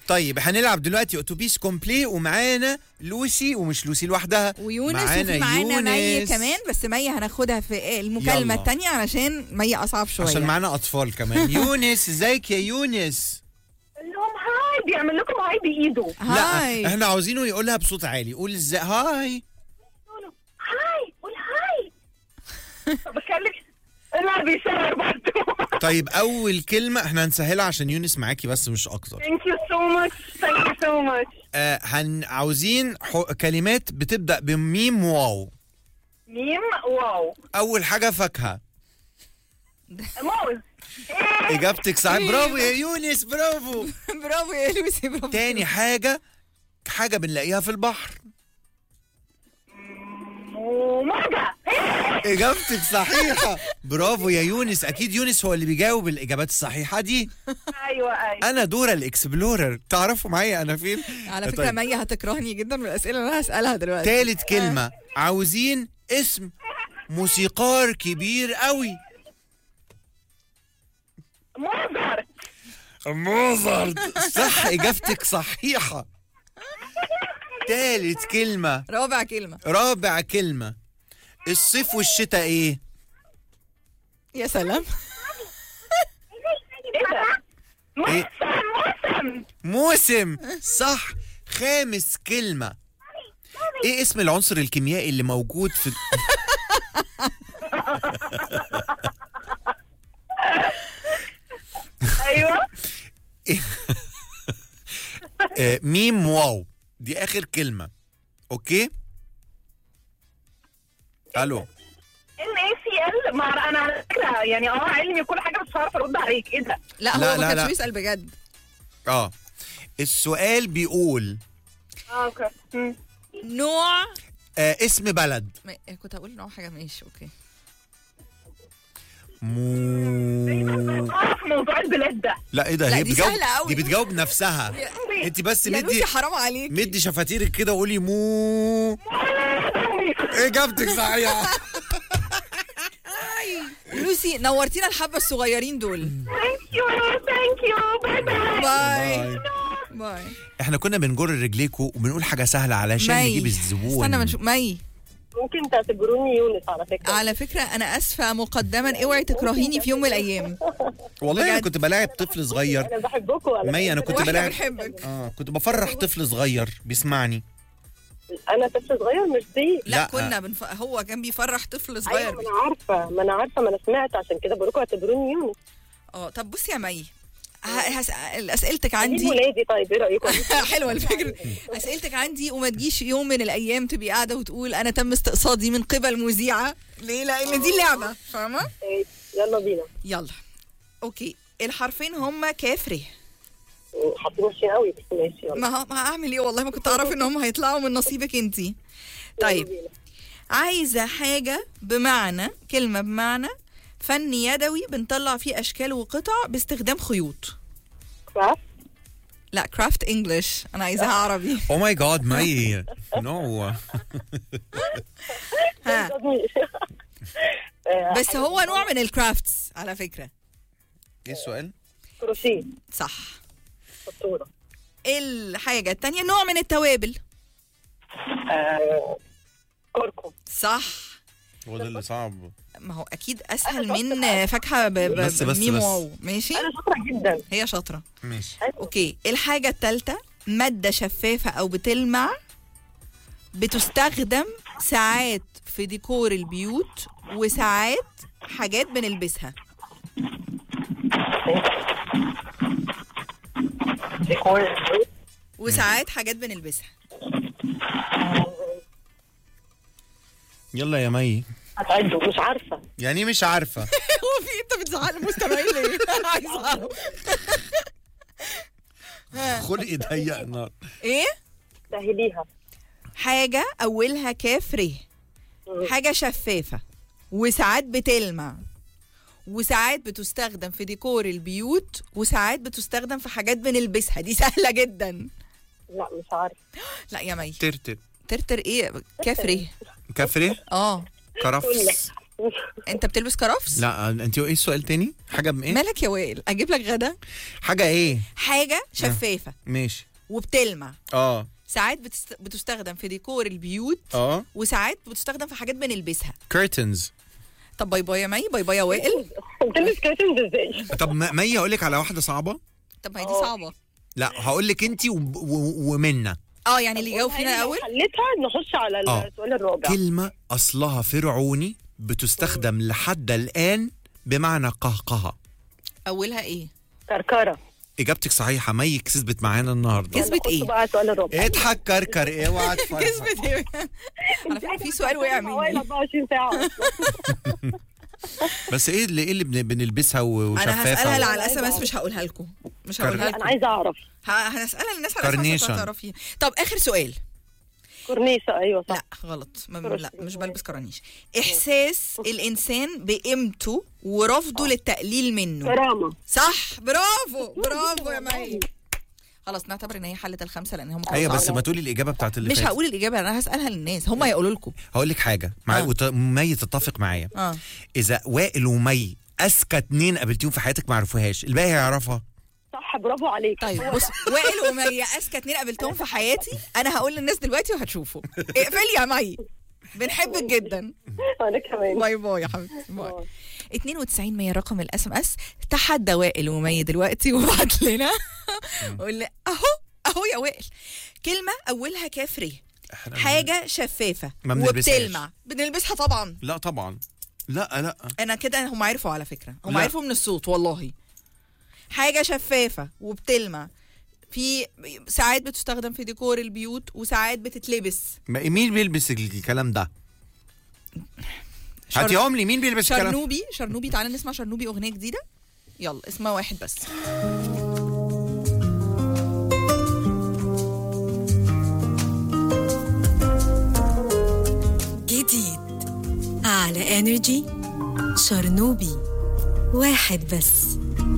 طيب هنلعب دلوقتي اتوبيس كومبلي ومعانا لوسي ومش لوسي لوحدها ويونس وفي معانا مي يونس. كمان بس مي هناخدها في المكالمه يلا. الثانيه علشان مي اصعب شويه عشان معانا اطفال كمان يونس ازيك يا يونس قال لهم هاي بيعمل لكم هاي بايده هاي لا احنا عاوزينه يقولها بصوت عالي قول ازاي هاي قولوا هاي قول هاي طب اتكلم لا بيشاور برضه طيب اول كلمه احنا هنسهلها عشان يونس معاكي بس مش اكتر ثانك يو سو ماتش ثانك يو سو ماتش آه هن عاوزين حو... كلمات بتبدا بميم واو ميم واو اول حاجه فاكهه موز اجابتك صح برافو يا يونس برافو برافو يا لوسي برافو تاني حاجه حاجه بنلاقيها في البحر وموجة اجابتك صحيحه برافو يا يونس اكيد يونس هو اللي بيجاوب الاجابات الصحيحه دي ايوه ايوه انا دورة الاكسبلورر تعرفوا معايا انا فين على فكره طيب. مي هتكرهني جدا بالاسئله اللي انا هسالها دلوقتي تالت كلمه عاوزين اسم موسيقار كبير قوي موزارت موزارت صح اجابتك صحيحه تالت كلمه رابع كلمه رابع كلمه الصيف والشتاء ايه يا سلام ايه ده؟ إيه؟ موسم موسم موسم صح خامس كلمه ايه اسم العنصر الكيميائي اللي موجود في ايوه آه، ميم واو دي اخر كلمه اوكي الو ان اي سي ال مع انا على فكره يعني اه علمي وكل حاجه بس مش هعرف ارد عليك ايه ده؟ لا هو لا، ما لا، كانش لا. بيسال بجد اه السؤال بيقول اه اوكي مم. نوع آه اسم بلد ما... كنت هقول نوع حاجه ماشي اوكي مو اه في موضوع البلاد ده لا ايه ده لا، هي دي بتجاوب سهلة أوي. دي بتجاوب نفسها انت بس يا مدي لوسي حرام عليك مدي شفاتيرك كده وقولي مو اجابتك صحيحه لوسي نورتينا الحبه الصغيرين دول ثانك يو ثانك يو باي باي باي باي احنا كنا بنجر رجليكوا وبنقول حاجه سهله علشان مي نجيب الزبون استنى ما نشوف مي ممكن تعتبروني يونس على فكره على فكره انا اسفه مقدما اوعي تكرهيني في يوم من الايام والله انا بجد. كنت بلاعب طفل صغير انا بحبكم على مي انا فكرة. كنت واحنا بلاعب بنحبك اه كنت بفرح طفل صغير بيسمعني انا طفل صغير مش دي لا, لا. كنا بنف... هو كان بيفرح طفل ايوه صغير ما انا عارفه ما انا عارفه ما انا سمعت عشان كده بقول لكم اعتبروني يونس اه طب بصي يا مي ه- هسأل اسئلتك عندي عندي ولادي طيب ايه رايكم حلوه الفكره اسئلتك عندي وما تجيش يوم من الايام تبقي قاعده وتقول انا تم استقصادي من قبل مذيعه ليه لان دي اللعبه فاهمه إيه، يلا بينا يلا اوكي الحرفين هما كاف ر حاطين وشي قوي بس ماشي يلا ما ه- ما هعمل ايه والله ما كنت اعرف ان هم هيطلعوا من نصيبك انتي طيب يلا بينا. عايزه حاجه بمعنى كلمه بمعنى فن يدوي بنطلع فيه اشكال وقطع باستخدام خيوط كرافت لا كرافت انجلش انا عايزاها عربي او ماي جاد مي نو ها آه، بس هو نوع من الكرافتس على فكره ايه السؤال كروشيه صح فاتوره الحاجه التانية نوع من التوابل آه، كركم صح هو ده اللي صعب ما هو اكيد اسهل من فاكهه ب- ب- بس- بس- بميم بس. واو ماشي انا شاطره جدا هي شاطره ماشي اوكي الحاجه الثالثه ماده شفافه او بتلمع بتستخدم ساعات في ديكور البيوت وساعات حاجات بنلبسها ديكور وساعات حاجات بنلبسها يلا يا مي هتعدوا مش عارفه يعني مش عارفه هو في انت بتزعل المستمعين ليه؟ عايز اعرف خلقي ضيق نار ايه؟ سهليها حاجه اولها كاف ر حاجه شفافه وساعات بتلمع وساعات بتستخدم في ديكور البيوت وساعات بتستخدم في حاجات بنلبسها دي سهله جدا لا مش عارفه لا يا مي ترتر ترتر ايه كفري كفري اه كرفس انت بتلبس كرافس لا انت ايه السؤال تاني حاجه بايه مالك يا وائل اجيب لك غدا حاجه ايه حاجه شفافه ماشي وبتلمع اه ساعات بتست... بتستخدم في ديكور البيوت اه وساعات بتستخدم في حاجات بنلبسها كيرتنز طب باي باي يا مي باي باي يا وائل بتلبس كاتنز ازاي؟ طب م- مي اقول لك على واحده صعبه طب ما هي دي اه. صعبه لا هقول لك انت و... و... ومنا اه يعني اللي يجاوب فينا الاول حلتها نخش على آه. السؤال الرابع كلمه اصلها فرعوني بتستخدم لحد الان بمعنى قهقهه اولها ايه كركره اجابتك صحيحه مي كسبت معانا النهارده كسبت نخش ايه؟ بقى على السؤال الرابع اضحك كركر اوعى تفرح. كسبت ايه على فكره في سؤال وقع حوالي مني 24 ساعه أصلاً. بس ايه اللي ايه اللي بن- بنلبسها و- انا هسالها وشفافه على الاس ام اس مش هقولها لكم مش هقولها انا لكم عايزه اعرف ه- هنسالها للناس على Carnation. اساس تعرفي طب اخر سؤال كورنيشه ايوه صح لا غلط ما لا مش بلبس كرانيش احساس الانسان بقيمته ورفضه للتقليل منه كرامه صح برافو برافو يا مي خلاص نعتبر ان هي حلت الخمسه لان هم كانوا ايوه بس صعبة. ما تقولي الاجابه بتاعت اللي مش فاتت. هقول الاجابه انا هسالها للناس هم هيقولوا لكم هقول لك حاجه معايا آه. وت... مي تتفق معايا اه اذا وائل ومي اذكى اتنين قابلتيهم في حياتك ما عرفوهاش الباقي هيعرفها صح برافو عليك طيب بص وائل ومي اذكى اتنين قابلتهم في حياتي انا هقول للناس دلوقتي وهتشوفوا اقفلي يا مي بنحبك جدا انا كمان باي باي يا حبيبتي باي 92 100 رقم الاس ام اس تحدى وائل ومي دلوقتي وبعت لنا وقول لي اهو اهو يا وائل كلمه اولها كاف ر حاجه شفافه ما بنلبسهاش. وبتلمع بنلبسها طبعا لا طبعا لا لا انا كده هم عرفوا على فكره هم لا. عرفوا من الصوت والله حاجه شفافه وبتلمع في ساعات بتستخدم في ديكور البيوت وساعات بتتلبس ما- مين بيلبس الكلام ده شر- هاتيهم لي مين بيلبس الكلام شرنوبي شرنوبي تعالى نسمع شرنوبي اغنيه جديده يلا اسمها واحد بس جديد على انرجي شرنوبي واحد بس